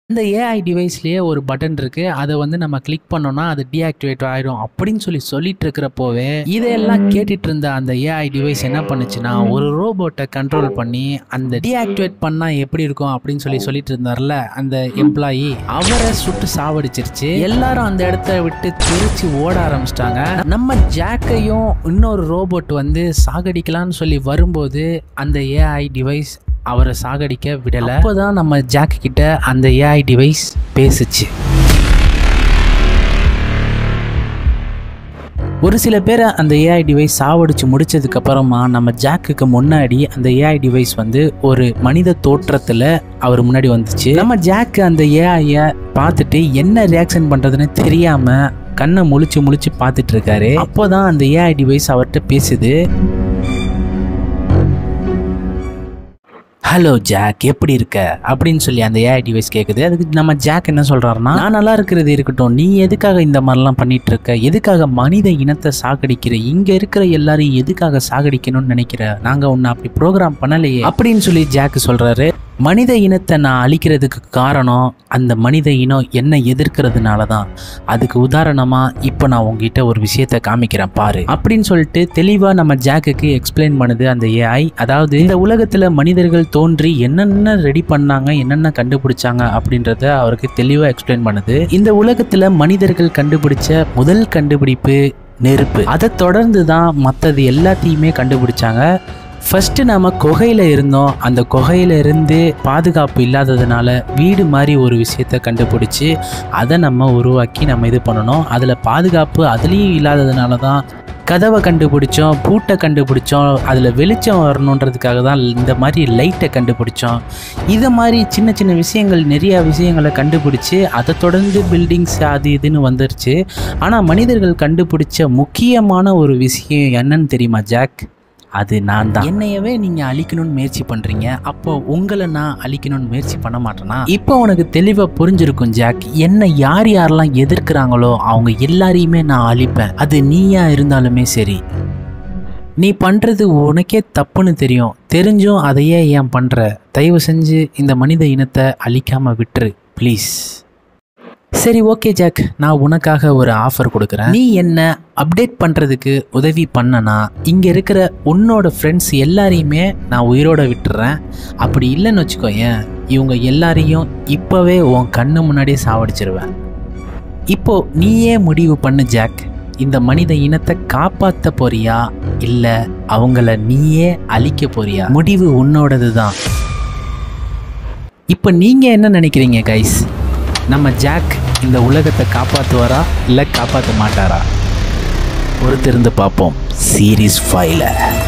இந்த ஏஐ டிவைஸ்லேயே ஒரு பட்டன் இருக்கு அதை வந்து நம்ம கிளிக் பண்ணோம்னா அது டீஆக்டிவேட் ஆயிடும் அப்படின்னு சொல்லி சொல்லிட்டு இருக்கிறப்போவே இதையெல்லாம் கேட்டுட்டு இருந்த அந்த ஏஐ டிவைஸ் என்ன பண்ணுச்சுன்னா ஒரு ரோபோட்டை கண்ட்ரோல் பண்ணி அந்த டீஆக்டிவேட் பண்ணா எப்படி இருக்கும் அப்படின்னு சொல்லி சொல்லிட்டு இருந்தார்ல அந்த எம்ப்ளாயி அவரை சுட்டு சாவடிச்சிருச்சு எல்லாரும் அந்த இடத்த விட்டு தெரிச்சு ஓட ஆரம்பிச்சிட்டாங்க நம்ம ஜாக்கையும் இன்னொரு ரோபோட் வந்து சாகடிக்கலாம்னு சொல்லி வரும்போது அந்த ஏஐ டிவைஸ் அவரை சாகடிக்க விடலை அப்போதான் நம்ம ஜாக் கிட்ட அந்த ஏஐ டிவைஸ் பேசுச்சு ஒரு சில பேரை அந்த ஏஐ டிவைஸ் சாவடிச்சு முடிச்சதுக்கு அப்புறமா நம்ம ஜாக்குக்கு முன்னாடி அந்த ஏஐ டிவைஸ் வந்து ஒரு மனித தோற்றத்தில் அவர் முன்னாடி வந்துச்சு நம்ம ஜாக்கு அந்த ஏஐயை பார்த்துட்டு என்ன ரியாக்ஷன் பண்ணுறதுன்னு தெரியாம கண்ணை முழிச்சு முழிச்சு பார்த்துட்டு இருக்காரு அப்போதான் அந்த ஏஐ டிவைஸ் அவர்கிட்ட பேசுது ஹலோ ஜாக் எப்படி இருக்க அப்படின்னு சொல்லி அந்த ஏஐ டிவைஸ் கேட்குது அதுக்கு நம்ம ஜாக் என்ன சொல்றாருன்னா நான் நல்லா இருக்கிறது இருக்கட்டும் நீ எதுக்காக இந்த மாதிரிலாம் பண்ணிட்டு இருக்க எதுக்காக மனித இனத்தை சாகடிக்கிற இங்க இருக்கிற எல்லாரையும் எதுக்காக சாகடிக்கணும்னு நினைக்கிற நாங்க உன்னை அப்படி ப்ரோக்ராம் பண்ணலையே அப்படின்னு சொல்லி ஜாக் சொல்றாரு மனித இனத்தை நான் அழிக்கிறதுக்கு காரணம் அந்த மனித இனம் என்ன எதிர்க்கிறதுனால தான் அதுக்கு உதாரணமா இப்போ நான் உங்ககிட்ட ஒரு விஷயத்த காமிக்கிறேன் பாரு அப்படின்னு சொல்லிட்டு தெளிவா நம்ம ஜாக்குக்கு எக்ஸ்பிளைன் பண்ணுது அந்த ஏஐ அதாவது இந்த உலகத்துல மனிதர்கள் தோன்றி என்னென்ன ரெடி பண்ணாங்க என்னென்ன கண்டுபிடிச்சாங்க அப்படின்றத அவருக்கு தெளிவா எக்ஸ்பிளைன் பண்ணுது இந்த உலகத்துல மனிதர்கள் கண்டுபிடிச்ச முதல் கண்டுபிடிப்பு நெருப்பு அதை தொடர்ந்து தான் மற்றது எல்லாத்தையுமே கண்டுபிடிச்சாங்க ஃபர்ஸ்ட் நாம குகையில இருந்தோம் அந்த குகையில இருந்து பாதுகாப்பு இல்லாததுனால வீடு மாதிரி ஒரு விஷயத்த கண்டுபிடிச்சி அதை நம்ம உருவாக்கி நம்ம இது பண்ணணும் அதில் பாதுகாப்பு அதுலேயும் இல்லாததுனால தான் கதவை கண்டுபிடிச்சோம் பூட்டை கண்டுபிடிச்சோம் அதில் வெளிச்சம் வரணுன்றதுக்காக தான் இந்த மாதிரி லைட்டை கண்டுபிடிச்சோம் இதை மாதிரி சின்ன சின்ன விஷயங்கள் நிறையா விஷயங்களை கண்டுபிடிச்சி அதை தொடர்ந்து பில்டிங்ஸ் அது இதுன்னு வந்துருச்சு ஆனால் மனிதர்கள் கண்டுபிடிச்ச முக்கியமான ஒரு விஷயம் என்னன்னு தெரியுமா ஜாக் அது நான் தான் என்னையவே நீங்க அழிக்கணும்னு முயற்சி பண்றீங்க அப்போ உங்களை நான் அழிக்கணும்னு முயற்சி பண்ண மாட்டேனா இப்போ உனக்கு தெளிவா புரிஞ்சிருக்கும் ஜாக் என்ன யார் யாரெல்லாம் எதிர்க்கிறாங்களோ அவங்க எல்லாரையுமே நான் அழிப்பேன் அது நீயா இருந்தாலுமே சரி நீ பண்றது உனக்கே தப்புன்னு தெரியும் தெரிஞ்சும் அதையே ஏன் பண்ற தயவு செஞ்சு இந்த மனித இனத்தை அழிக்காம விட்டுரு ப்ளீஸ் சரி ஓகே ஜாக் நான் உனக்காக ஒரு ஆஃபர் கொடுக்குறேன் நீ என்ன அப்டேட் பண்ணுறதுக்கு உதவி பண்ணனா இங்கே இருக்கிற உன்னோட ஃப்ரெண்ட்ஸ் எல்லாரையுமே நான் உயிரோட விட்டுறேன் அப்படி இல்லைன்னு வச்சுக்கோயேன் இவங்க எல்லாரையும் இப்போவே உன் கண்ணு முன்னாடியே சாவடிச்சிருவேன் இப்போ நீயே முடிவு பண்ணு ஜாக் இந்த மனித இனத்தை காப்பாற்ற போறியா இல்லை அவங்கள நீயே அழிக்க போறியா முடிவு உன்னோடது தான் இப்போ நீங்கள் என்ன நினைக்கிறீங்க கைஸ் நம்ம ஜாக் இந்த உலகத்தை காப்பாற்றுவாரா இல்லை காப்பாற்ற மாட்டாரா பொறுத்திருந்து பார்ப்போம் சீரீஸ் ஃபைவ்ல